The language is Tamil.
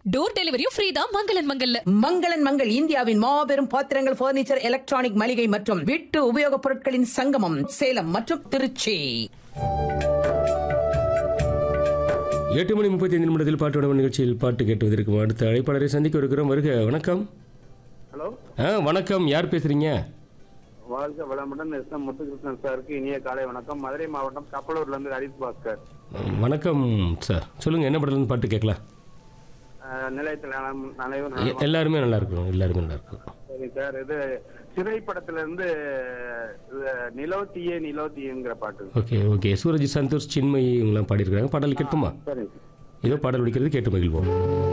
டோர் டெலிவரியும் ஃப்ரீ தான் மங்களன் மங்கல்ல மங்களன் மங்கள் இந்தியாவின் மாபெரும் பாத்திரங்கள் பர்னிச்சர் எலக்ட்ரானிக் மளிகை மற்றும் வீட்டு உபயோகப் பொருட்களின் சங்கமம் சேலம் மற்றும் திருச்சி எட்டு மணி முப்பத்தி ஐந்து நிமிடத்தில் பாட்டு உணவு நிகழ்ச்சியில் பாட்டு கேட்டுவதற்கு அடுத்த அழைப்பாளரை சந்திக்க இருக்கிறோம் வருக வணக்கம் ஹலோ ஆ வணக்கம் யார் பேசுறீங்க வாழ்க வளமுடன் எஸ் எம் முத்துகிருஷ்ணன் சாருக்கு இனிய காலை வணக்கம் மதுரை மாவட்டம் கப்பலூர்ல இருந்து ஹரித் பாஸ்கர் வணக்கம் சார் சொல்லுங்க என்ன படத்துலேருந்து பாட்டு கேட்கலாம் அஹ், நிலையத்தில் நலம்- அனைவரும் எ- நலமா? எல்லாருமே நல்லா இருக்கும் எல்லாருமே நல்லா இருக்கும் சரி சார் இது சிறை படத்துல இருந்து இது, நிலோத்தியே நிலோத்தியங்கிற பாட்டு ஓகே ஓகே சூரஜ் சந்தோஷ் சின்மயி இவங்கெல்லாம் பாடியிருக்கிறாங்க பாடல் கேட்குமா சரி ஏதோ பாடல் ஒழிக்கிறது கேட்டு மகிழ்வோம்